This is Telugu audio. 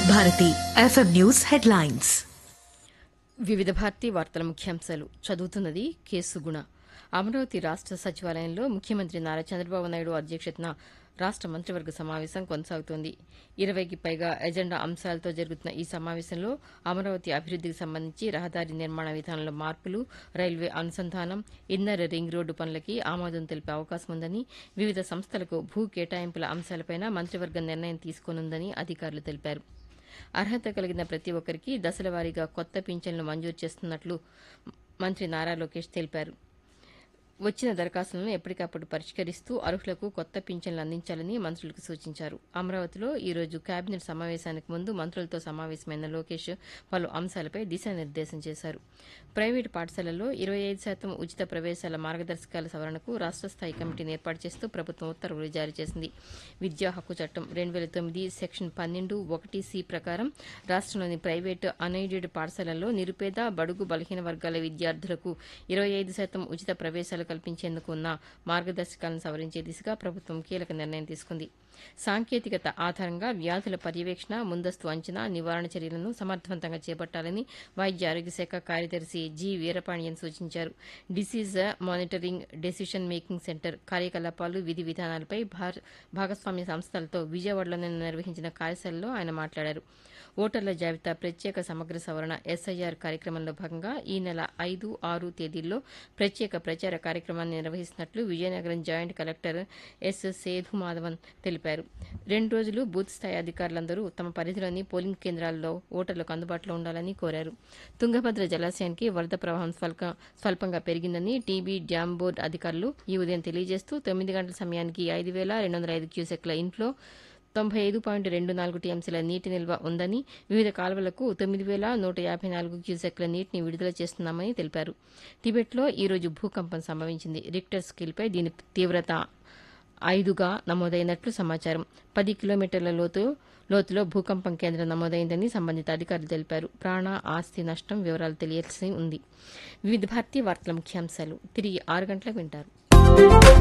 భారతి ఎఫ్ఎం న్యూస్ హెడ్లైన్స్ వివిధ భారతి వార్తల ముఖ్యాంశాలు చదువుతున్నది కేసు గుణ అమరావతి రాష్ట సచివాలయంలో ముఖ్యమంత్రి నారా చంద్రబాబు నాయుడు అధ్యక్షతన రాష్ట మంత్రివర్గ సమావేశం కొనసాగుతోంది ఇరవైకి పైగా ఎజెండా అంశాలతో జరుగుతున్న ఈ సమావేశంలో అమరావతి అభివృద్దికి సంబంధించి రహదారి నిర్మాణ విధానంలో మార్పులు రైల్వే అనుసంధానం ఇన్నర్ రింగ్ రోడ్డు పనులకి ఆమోదం తెలిపే అవకాశం ఉందని వివిధ సంస్థలకు భూ కేటాయింపుల అంశాలపై మంత్రివర్గం నిర్ణయం తీసుకోనుందని అధికారులు తెలిపారు అర్హత కలిగిన ప్రతి ఒక్కరికి దశలవారీగా కొత్త పింఛన్లు మంజూరు చేస్తున్నట్లు మంత్రి నారా లోకేష్ తెలిపారు వచ్చిన దరఖాస్తులను ఎప్పటికప్పుడు పరిష్కరిస్తూ అర్హులకు కొత్త పింఛన్లు అందించాలని మంత్రులకు సూచించారు అమరావతిలో ఈ రోజు కేబినెట్ సమావేశానికి ముందు మంత్రులతో సమావేశమైన లోకేష్ పలు అంశాలపై దిశానిర్దేశం చేశారు ప్రైవేటు పాఠశాలల్లో ఇరవై ఐదు శాతం ఉచిత ప్రవేశాల మార్గదర్శకాల సవరణకు రాష్ట స్థాయి కమిటీని ఏర్పాటు చేస్తూ ప్రభుత్వం ఉత్తర్వులు జారీ చేసింది విద్యా హక్కు చట్టం రెండు వేల తొమ్మిది సెక్షన్ పన్నెండు ఒకటి సి ప్రకారం రాష్ట్రంలోని ప్రైవేటు అన్ఎయిడెడ్ పాఠశాలల్లో నిరుపేద బడుగు బలహీన వర్గాల విద్యార్థులకు ఇరవై ఐదు శాతం ఉచిత ప్రవేశాలు కల్పించేందుకు ఉన్న మార్గదర్శకాలను సవరించే దిశగా ప్రభుత్వం కీలక నిర్ణయం తీసుకుంది సాంకేతికత ఆధారంగా వ్యాధుల పర్యవేక్షణ ముందస్తు అంచనా నివారణ చర్యలను సమర్థవంతంగా చేపట్టాలని వైద్య ఆరోగ్య శాఖ కార్యదర్శి జి వీరపాణ్యన్ సూచించారు disease monitoring decision making centre కార్యకలాపాలు విధి విధానాలపై భార- భాగస్వామ్య సంస్థలతో విజయవాడలో నిన్న నిర్వహించిన కార్యశాలలో ఆయన మాట్లాడారు ఓటర్ల జాబితా ప్రత్యేక సమగ్ర సవరణ ఎస్ఐఆర్ కార్యక్రమంలో భాగంగా ఈ నెల ఐదు ఆరు తేదీల్లో ప్రత్యేక ప్రచార కార్యక్రమాన్ని నిర్వహిస్తున్నట్లు Vizianagaram joint collector S Sethumadhavan తెలిపారు రెండు రోజులు బూత్ స్థాయి అధికారులందరూ తమ పరిధిలోని పోలింగ్ కేంద్రాల్లో ఓటర్లకు అందుబాటులో ఉండాలని కోరారు తుంగభద్ర జలాశయానికి వరద ప్రవాహం స్వల్ప- స్వల్పంగా పెరిగిందని టీబీ డ్యాం బోర్డు అధికారులు ఈ ఉదయం తెలియజేస్తూ తొమ్మిది గంటల సమయానికి ఐదు వేల రెండు వందల ఐదు క్యూసెక్ల ఇన్ఫ్లో తొంభై ఐదు పాయింట్ రెండు నాలుగు టీఎంసీల నీటి నిల్వ ఉందని వివిధ కాలువలకు తొమ్మిది వేల నూట యాభై నాలుగు క్యూసెక్ల నీటిని విడుదల చేస్తున్నామని తెలిపారు టిబెట్లో ఈ రోజు భూకంపం సంభవించింది రిక్టర్ స్కేల్పై దీని తీవ్రత ఐదుగా నమోదైనట్లు సమాచారం పది కిలోమీటర్ల లోతు లోతులో భూకంపం కేంద్రం నమోదైందని సంబంధిత అధికారులు తెలిపారు ప్రాణ ఆస్తి నష్టం వివరాలు తెలియాల్సి ఉంది వివిధ భారతీయ వార్తల ముఖ్యాంశాలు తిరిగి ఆరు గంటలకు వింటారు